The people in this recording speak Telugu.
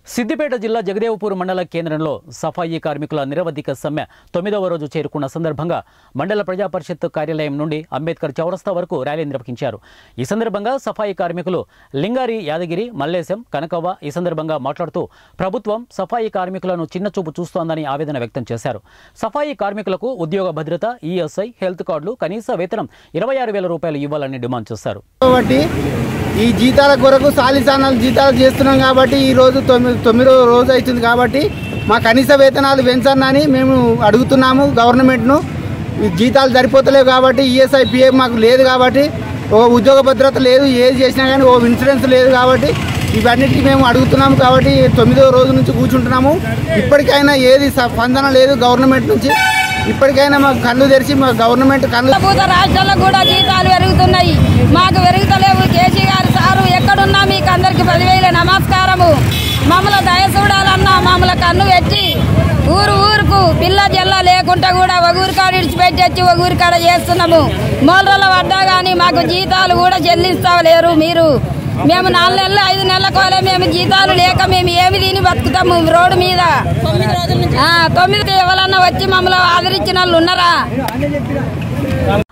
సిద్దిపేట జిల్లా జగదేవపూర్ మండల కేంద్రంలో సఫాయి కార్మికుల నిరవధిక సమ్మె తొమ్మిదవ రోజు చేరుకున్న సందర్భంగా మండల ప్రజా పరిషత్ కార్యాలయం నుండి అంబేద్కర్ చౌరస్తా వరకు ర్యాలీ నిర్వహించారు ఈ సందర్భంగా సఫాయి కార్మికులు లింగారి యాదగిరి మల్లేశం కనకవ్వ ఈ సందర్భంగా మాట్లాడుతూ ప్రభుత్వం సఫాయి కార్మికులను చిన్నచూపు చూస్తోందని ఆవేదన వ్యక్తం చేశారు సఫాయి కార్మికులకు ఉద్యోగ భద్రత ఈఎస్ఐ హెల్త్ కార్డులు కనీస వేతనం ఇరవై ఆరు వేల రూపాయలు ఇవ్వాలని డిమాండ్ చేశారు కాబట్టి ఈ జీతాల కొరకు సాలిసానాలు జీతాలు చేస్తున్నాం కాబట్టి ఈ రోజు తొమ్మిది తొమ్మిదో రోజు అవుతుంది కాబట్టి మా కనీస వేతనాలు పెంచండి మేము అడుగుతున్నాము గవర్నమెంట్ను ఈ జీతాలు సరిపోతలేవు కాబట్టి ఈఎస్ఐ పిఎఫ్ మాకు లేదు కాబట్టి ఓ ఉద్యోగ భద్రత లేదు ఏది చేసినా కానీ ఓ ఇన్సూరెన్స్ లేదు కాబట్టి ఇవన్నిటికీ మేము అడుగుతున్నాము కాబట్టి తొమ్మిదో రోజు నుంచి కూర్చుంటున్నాము ఇప్పటికైనా ఏది స్పందన లేదు గవర్నమెంట్ నుంచి ఇప్పటికైనా మాకు కళ్ళు తెరిచి మా గవర్నమెంట్ కళ్ళు భూత రాష్ట్రాల్లో కూడా జీతాలు పెరుగుతున్నాయి మాకు పెరుగుతలేవు కేసీ గారు సారు ఎక్కడున్నా మీకు అందరికి పదివేల నమస్కారము మమ్మల్ని దయ చూడాలన్నా మమ్మల్ని కన్ను పెట్టి ఊరు ఊరుకు పిల్ల జల్ల లేకుండా కూడా ఒక ఊరి కాడ ఇడిచిపెట్టి వచ్చి ఒక ఊరి కాడ చేస్తున్నాము మూలల పడ్డా కానీ మాకు జీతాలు కూడా చెల్లిస్తలేరు మీరు మేము నాలుగు నెలలు ఐదు నెలల కోలే మేము జీతాలు లేక మేము ఏమి తిని బతుకుతాము రోడ్డు మీద ఆ, తొమ్మిది ఎవరన్నా వచ్చి మమ్మల్ని ఆదరించిన వాళ్ళు ఉన్నారా